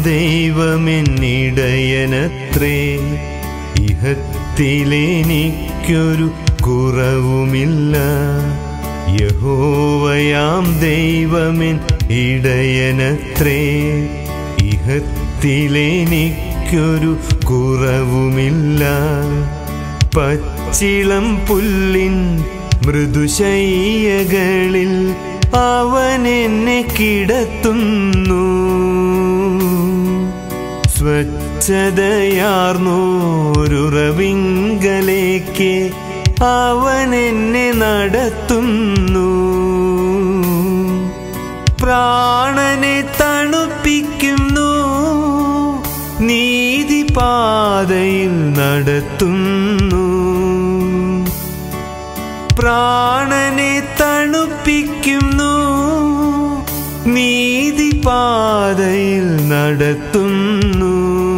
ദൈവമെന്നിടയനത്രേ ഇഹത്തിലെനിക്കൊരു കുറവുമില്ല യഹോവയാം ദൈവമെൻ ഇടയനത്രേ ഇഹത്തിലെനിക്കൊരു കുറവുമില്ല പച്ചിളം പുല്ലിൻ മൃദുശയ്യകളിൽ അവൻ എന്നെ കിടത്തുന്നു സ്വച്ഛതയാർന്നോരുറവിങ്കലേക്ക് അവൻ എന്നെ നടത്തുന്നു പ്രാണനെ തണുപ്പിക്കുന്നു നീതിപാതയിൽ നടത്തുന്നു പ്രാണനെ തണുപ്പിക്കുന്നു നീതിപാതയിൽ നടത്തുന്നു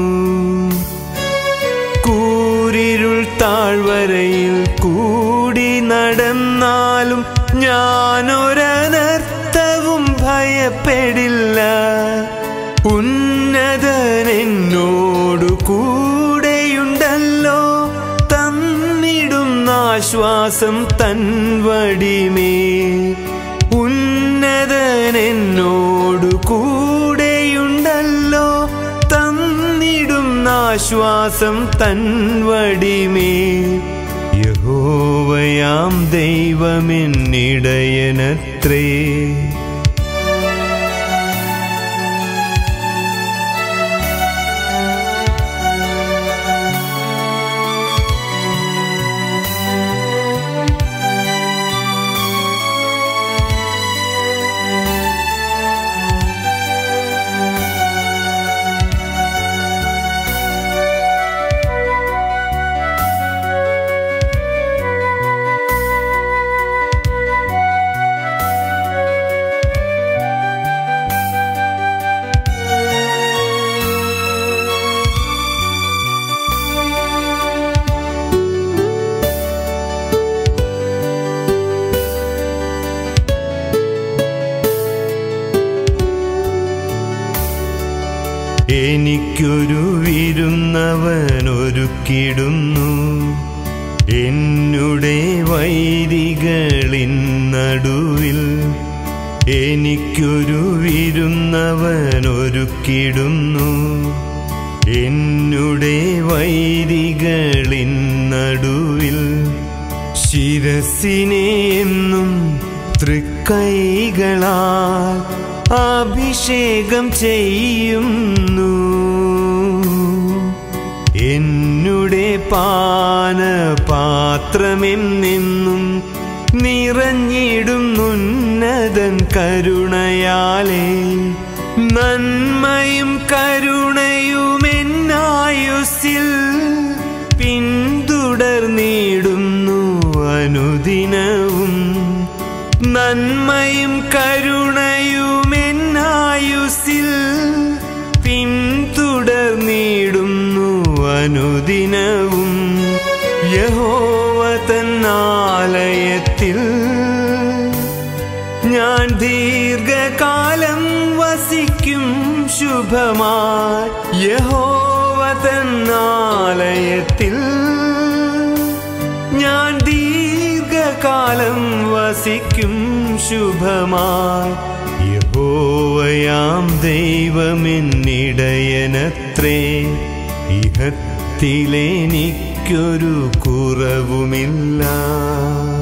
കൂരിരുൾ താഴ്വരയിൽ കൂടി നടന്നാലും ഞാനൊരനർത്ഥവും ഭയപ്പെടില്ല ഉന്നതൻ എന്നോടു കൂടെയുണ്ടല്ലോ തന്നിടുന്ന ആശ്വാസം തൻവടിമേ ഉന്നതൻ എന്നോടു കൂടെയുണ്ടല്ലോ തന്നിടുന്ന ആശ്വാസം തൻവടിമേ യഹോവയാം ദൈവമെന്നിടയനത്രേ എനിക്കൊരു വിരുന്നവനൊരുക്കിടുന്നു എന്നുടെ വൈരികളിൻ നടുവിൽ എനിക്കൊരു വിരുന്നവനൊരുക്കിടുന്നു എന്നുടെ വൈരികളിൻ നടുവിൽ ശിരസിനെ എന്നും തൃക്കൈകളാൽ അഭിഷേകം ചെയ്യുന്നു എന്നുടെ പാനപാത്രമെന്നെന്നും നിറഞ്ഞിടുന്നുന്നതൻ കരുണയാലേ നന്മയും കരുണയുമെന്നായുസിൽ പിന്തുടർന്നിടുന്നു അനുദിനവും നന്മയും കരുണയുമെന്നായുസിൽ പിന്തുടർന്നിടുന്നു അനുദിനവും യഹോവ തന്നാലയത്തിൽ ഞാൻ ദീർഘകാലം വസിക്കും ശുഭമായി യഹോവ തന്നാലയത്തിൽ ഞാൻ ദീർഘകാലം വസിക്കും ശുഭമായി യഹോവയാം ദൈവമെന്നിടയനത്രേ ഇഹത്തിലെനിക്കൊരു കുറവുമില്ല